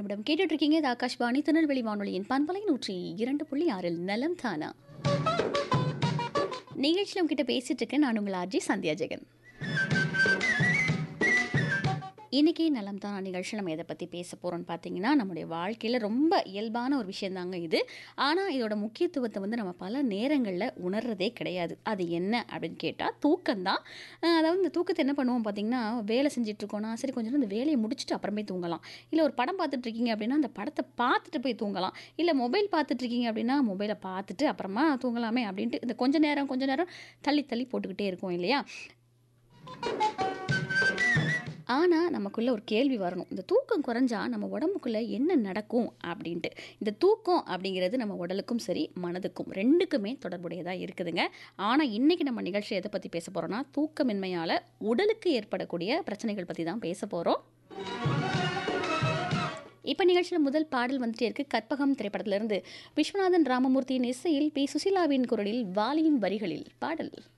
நிமிடம் கேட்டுட்டு இருக்கீங்க இது ஆகாஷ்வாணி திருநெல்வேலி வானொலியின் பண்பலை நூற்றி இரண்டு புள்ளி ஆறில் நலம் தானா நிகழ்ச்சியில் உங்ககிட்ட பேசிட்டு இருக்கேன் நான் உங்கள் ஆர்ஜி சந்தியா ஜெகன் இன்றைக்கி நலம் தான் நிகழ்ச்சியில் நம்ம எதை பற்றி பேச போகிறோம்னு பார்த்தீங்கன்னா நம்முடைய வாழ்க்கையில் ரொம்ப இயல்பான ஒரு விஷயந்தாங்க இது ஆனால் இதோட முக்கியத்துவத்தை வந்து நம்ம பல நேரங்களில் உணர்றதே கிடையாது அது என்ன அப்படின்னு கேட்டால் தூக்கம்தான் அஹ் அதாவது இந்த தூக்கத்தை என்ன பண்ணுவோம் பார்த்தீங்கன்னா வேலை செஞ்சிட்ருக்கோன்னா சரி கொஞ்சம் நேரம் இந்த வேலையை முடிச்சுட்டு அப்புறமே தூங்கலாம் இல்லை ஒரு படம் பார்த்துட்டு இருக்கீங்க அப்படின்னா அந்த படத்தை பார்த்துட்டு போய் தூங்கலாம் இல்லை மொபைல் பார்த்துட்டு இருக்கீங்க அப்படின்னா மொபைலை பார்த்துட்டு அப்புறமா தூங்கலாமே அப்படின்ட்டு இந்த கொஞ்ச நேரம் கொஞ்ச நேரம் தள்ளி தள்ளி போட்டுக்கிட்டே இருக்கோம் இல்லையா ஆனால் நமக்குள்ள ஒரு கேள்வி வரணும் இந்த தூக்கம் குறைஞ்சா நம்ம உடம்புக்குள்ளே என்ன நடக்கும் அப்படின்ட்டு இந்த தூக்கம் அப்படிங்கிறது நம்ம உடலுக்கும் சரி மனதுக்கும் ரெண்டுக்குமே தொடர்புடையதாக இருக்குதுங்க ஆனால் இன்றைக்கி நம்ம நிகழ்ச்சி எதை பற்றி பேச போகிறோன்னா தூக்கமின்மையால் உடலுக்கு ஏற்படக்கூடிய பிரச்சனைகள் பற்றி தான் பேச போகிறோம் இப்போ நிகழ்ச்சியில் முதல் பாடல் வந்துட்டே இருக்கு கற்பகம் திரைப்படத்திலிருந்து விஸ்வநாதன் ராமமூர்த்தியின் இசையில் பி சுசிலாவின் குரலில் வாலியின் வரிகளில் பாடல்